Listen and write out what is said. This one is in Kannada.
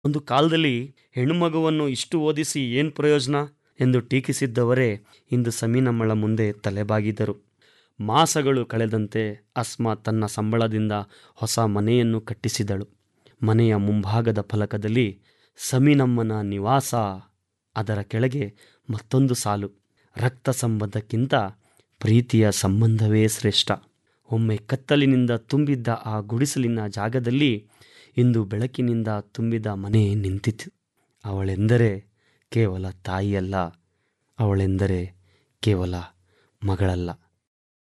ಒಂದು ಕಾಲದಲ್ಲಿ ಹೆಣ್ಣುಮಗುವನ್ನು ಇಷ್ಟು ಓದಿಸಿ ಏನು ಪ್ರಯೋಜನ ಎಂದು ಟೀಕಿಸಿದ್ದವರೇ ಇಂದು ಸಮೀನಮ್ಮಳ ಮುಂದೆ ತಲೆಬಾಗಿದರು ಮಾಸಗಳು ಕಳೆದಂತೆ ಅಸ್ಮಾ ತನ್ನ ಸಂಬಳದಿಂದ ಹೊಸ ಮನೆಯನ್ನು ಕಟ್ಟಿಸಿದಳು ಮನೆಯ ಮುಂಭಾಗದ ಫಲಕದಲ್ಲಿ ಸಮೀನಮ್ಮನ ನಿವಾಸ ಅದರ ಕೆಳಗೆ ಮತ್ತೊಂದು ಸಾಲು ರಕ್ತ ಸಂಬಂಧಕ್ಕಿಂತ ಪ್ರೀತಿಯ ಸಂಬಂಧವೇ ಶ್ರೇಷ್ಠ ಒಮ್ಮೆ ಕತ್ತಲಿನಿಂದ ತುಂಬಿದ್ದ ಆ ಗುಡಿಸಲಿನ ಜಾಗದಲ್ಲಿ ಇಂದು ಬೆಳಕಿನಿಂದ ತುಂಬಿದ ಮನೆ ನಿಂತಿತು ಅವಳೆಂದರೆ ಕೇವಲ ತಾಯಿಯಲ್ಲ ಅವಳೆಂದರೆ ಕೇವಲ ಮಗಳಲ್ಲ